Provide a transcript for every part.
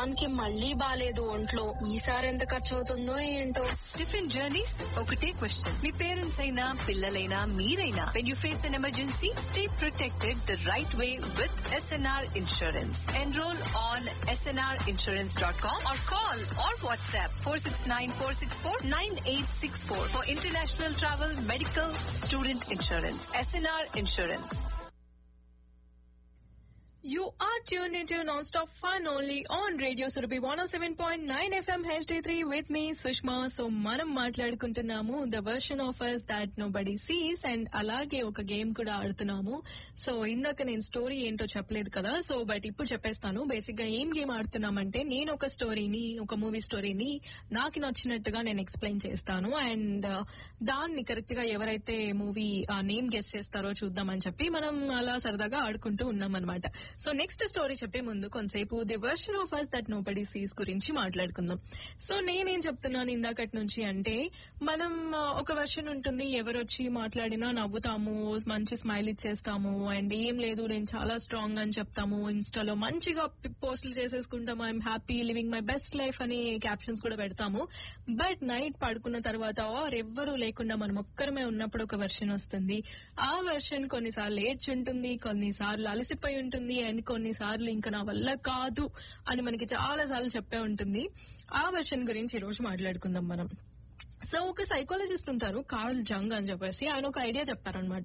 దానికి మళ్ళీ బాలేదు ఒంట్లో ఈసారి ఎంత ఖర్చు అవుతుందో ఏంటో డిఫరెంట్ జర్నీస్ ఒకటే క్వశ్చన్ మీ పేరెంట్స్ అయినా పిల్లలైనా మీరైనా when you face an emergency stay protected the right way with SNR insurance enrol on SNR insurance dot com or call or WhatsApp four six nine four six four nine eight six four for international travel medical student insurance SNR insurance You are tuned into non-stop fun only on Radio Surabhi 107.9 FM HD3 with me, Sushma. So, మనం మాట్లాడుకుంటున్నాము the version of us that nobody sees and అలాగే ఒక game కూడా ఆడుతున్నాము so ఇందాక నేను story ఏంటో చెప్పలేదు కదా సో బట్ ఇప్పుడు చెప్పేస్తాను బేసిక్ గా ఏం గేమ్ ఆడుతున్నామంటే నేను ఒక స్టోరీని ఒక మూవీ స్టోరీని నాకు నచ్చినట్టుగా నేను ఎక్స్ప్లెయిన్ చేస్తాను అండ్ దాన్ని కరెక్ట్ గా ఎవరైతే మూవీ ఆ నేమ్ గెస్ట్ చేస్తారో చూద్దామని చెప్పి మనం అలా సరదాగా ఆడుకుంటూ ఉన్నాం అనమాట సో నెక్స్ట్ స్టోరీ చెప్పే ముందు కొంతసేపు the version of us that nobody sees గురించి మాట్లాడుకుందాం సో నేనేం చెప్తున్నాను ఇందాకటి నుంచి అంటే మనం ఆ, ఒక వర్షన్ ఉంటుంది ఎవరు వచ్చి మాట్లాడినా నవ్వుతాము మంచి స్మైల్ ఇచ్చేస్తాము అండ్ ఏం లేదు నేను చాలా స్ట్రాంగ్ అని చెప్తాము ఇన్స్టాలో మంచిగా పోస్టులు చేసేసుకుంటాము I'm happy living my best life అని క్యాప్షన్స్ కూడా పెడతాము బట్ నైట్ పడుకున్న తర్వాత ఆర్ ఎవ్వరూ లేకుండా మనం ఒక్కరమే ఉన్నప్పుడు ఒక వర్షన్ వస్తుంది ఆ వర్షన్ కొన్నిసార్లు ఏడ్చుంటుంది కొన్నిసార్లు అలసిపోయి ఉంటుంది అండ్ కొన్నిసార్లు ఇంకా నా వల్ల కాదు అని మనకి చాలా సార్లు చెప్పే ఉంటుంది ఆ వర్షన్ గురించి ఈ రోజు మాట్లాడుకుందాం మనం సో ఒక సైకాలజిస్ట్ ఉంటారు కార్ల్ జంగ్ అని చెప్పేసి ఆయన ఒక ఐడియా చెప్పారనమాట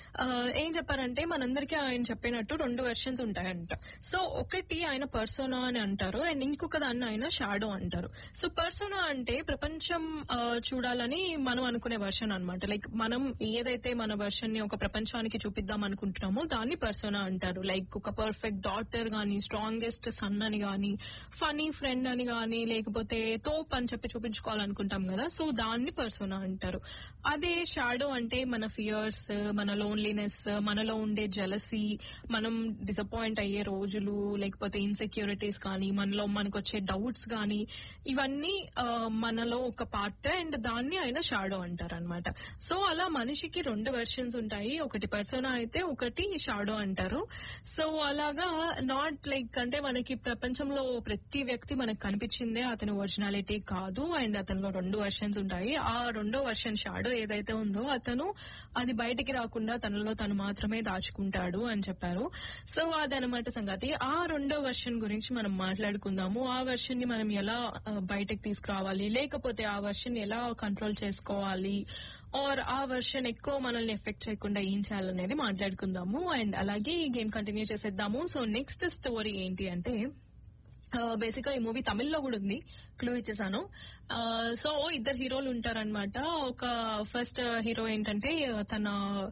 ఏం చెప్పారంటే మనందరికీ ఆయన చెప్పినట్టు రెండు వెర్షన్స్ ఉంటాయంట సో ఒకటి ఆయన పర్సోనా అని అంటారు అండ్ ఇంకొక దాన్ని ఆయన షాడో అంటారు సో పర్సోనా అంటే ప్రపంచం ఆ, చూడాలని మనం అనుకునే వర్షన్ అన్నమాట లైక్ మనం ఏదైతే మన వర్షన్ ని ఒక ప్రపంచానికి చూపిద్దాం అనుకుంటున్నామో దాన్ని పర్సోనా అంటారు లైక్ ఒక పర్ఫెక్ట్ డాటర్ గానీ స్ట్రాంగెస్ట్ సన్ అని గానీ ఫనీ ఫ్రెండ్ అని గానీ లేకపోతే తోప్ అని చెప్పి చూపించుకోవాలనుకుంటాం కదా సో దాన్ని పర్సోనా అంటారు అదే షాడో అంటే మన ఫియర్స్ మన లోన్లీనెస్ మనలో ఉండే జలసీ మనం డిసప్పాయింట్ అయ్యే రోజులు లేకపోతే ఇన్సెక్యూరిటీస్ కానీ మనలో మనకు వచ్చే డౌట్స్ కానీ ఇవన్నీ ఆ, మనలో ఒక పార్ట్ అండ్ దాన్ని ఆయన షాడో అంటారు అనమాట సో అలా మనిషికి రెండు వెర్షన్స్ ఉంటాయి ఒకటి పర్సోనా అయితే ఒకటి షాడో అంటారు సో అలాగా నాట్ లైక్ అంటే మనకి ప్రపంచంలో ప్రతి వ్యక్తి మనకు కనిపించిందే అతని ఒరిజినాలిటీ కాదు అండ్ అతనిలో రెండు వర్షన్స్ ఉంటాయి ఆ రెండో వర్షన్ షాడో ఏదైతే ఉందో అతను అది బయటికి రాకుండా తనలో తను మాత్రమే దాచుకుంటాడు అని చెప్పారు సో అదనమాట సంగతి ఆ రెండో వర్షన్ గురించి మనం మాట్లాడుకుందాము ఆ వర్షన్ ని మనం ఎలా ఆ, బయటకు తీసుకురావాలి లేకపోతే ఆ వర్షన్ ఎలా కంట్రోల్ చేసుకోవాలి ఆర్ ఆ వర్షన్ ఎక్కువ మనల్ని ఎఫెక్ట్ చేయకుండా ఏం చేయాలనేది మాట్లాడుకుందాము అండ్ అలాగే ఈ గేమ్ కంటిన్యూ చేసేద్దాము సో నెక్స్ట్ స్టోరీ ఏంటి అంటే బేసిక్ గా ఈ మూవీ తమిళ్లో కూడా ఉంది క్లూ ఇచ్చేసాను సో ఇద్దరు హీరోలు ఉంటారనమాట ఒక ఫస్ట్ హీరో ఏంటంటే తన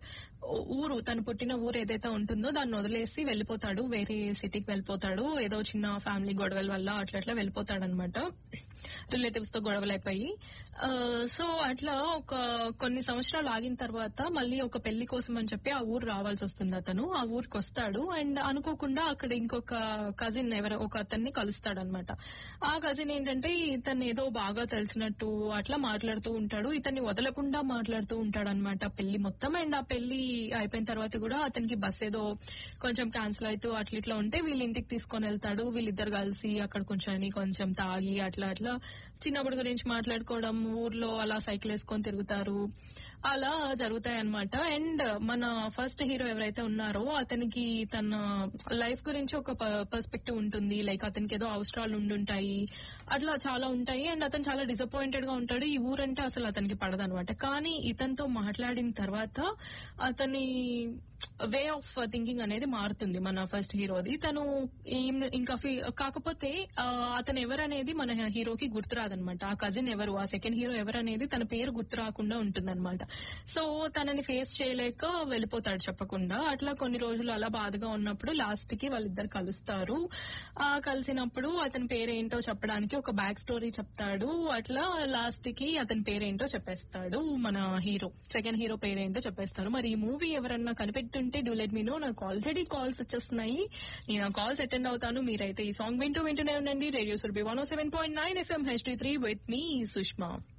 ఊరు తను పుట్టిన ఊరు ఏదైతే ఉంటుందో దాన్ని వదిలేసి వెళ్ళిపోతాడు వేరే సిటీకి వెళ్ళిపోతాడు ఏదో చిన్న ఫ్యామిలీ గొడవల వల్ల అట్లా అట్లా వెళ్ళిపోతాడు అనమాట రిలేటివ్స్ తో గొడవలు అయిపోయి సో అట్లా ఒక కొన్ని సంవత్సరాలు ఆగిన తర్వాత మళ్ళీ ఒక పెళ్లి కోసం అని చెప్పి ఆ ఊరు రావాల్సి వస్తుంది అతను ఆ ఊరికి వస్తాడు అండ్ అనుకోకుండా అక్కడ ఇంకొక కజిన్ ఎవరో ఒక అతన్ని కలుస్తాడు అనమాట ఆ కజిన్ ఏంటంటే ఇతన్ని ఏదో బాగా తెలిసినట్టు అట్లా మాట్లాడుతూ ఉంటాడు ఇతన్ని వదలకుండా మాట్లాడుతూ ఉంటాడు అనమాట పెళ్లి మొత్తం అండ్ ఆ పెళ్లి అయిపోయిన తర్వాత కూడా అతనికి బస్ ఏదో కొంచెం క్యాన్సిల్ అవుతూ అట్లా ఇట్లా ఉంటే వీళ్ళ ఇంటికి తీసుకొని వెళ్తాడు వీళ్ళిద్దరు కలిసి అక్కడ కొంచెం కొంచెం తాగి అట్లా అట్లా చిన్నప్పుడు గురించి మాట్లాడుకోవడం ఊర్లో అలా సైకిల్ వేసుకొని తిరుగుతారు అలా జరుగుతాయి అనమాట అండ్ మన ఫస్ట్ హీరో ఎవరైతే ఉన్నారో అతనికి తన లైఫ్ గురించి ఒక పర్స్పెక్టివ్ ఉంటుంది లైక్ అతనికి ఏదో అవసరాలు ఉండుంటాయి అట్లా చాలా ఉంటాయి అండ్ అతను చాలా డిసప్పాయింటెడ్ గా ఉంటాడు ఈ ఊరంటే అసలు అతనికి పడదనమాట కానీ ఇతనితో మాట్లాడిన తర్వాత అతని వే ఆఫ్ థింకింగ్ అనేది మారుతుంది మన ఫస్ట్ హీరోది తను ఏం ఇంకా ఫీ- కాకపోతే ఆ, అతను ఎవరనేది మన హీరోకి గుర్తురాదనమాట ఆ కజిన్ ఎవరు ఆ సెకండ్ హీరో ఎవరనేది తన పేరు గుర్తు రాకుండా ఉంటుందన్నమాట సో తనని ఫేస్ చేయలేక వెళ్ళిపోతాడు చెప్పకుండా అట్లా కొన్ని రోజులు అలా బాధగా ఉన్నప్పుడు లాస్ట్ కి వాళ్ళిద్దరు కలుస్తారు ఆ కలిసినప్పుడు అతని పేరేంటో చెప్పడానికి ఒక బ్యాక్ స్టోరీ చెప్తాడు అట్లా లాస్ట్ కి అతని పేరేంటో చెప్పేస్తాడు మన హీరో సెకండ్ హీరో పేరేంటో చెప్పేస్తారు మరి ఈ మూవీ ఎవరన్నా కనిపెట్టుంటే డూ లెట్ మీ నో నాకు ఆల్రెడీ కాల్స్ వచ్చేస్తున్నాయి నేను ఆ కాల్స్ అటెండ్ అవుతాను మీరైతే ఈ సాంగ్ వింటూ వింటూనే ఉండండి radio Surbhi one seven point nine FM H three with me Sushma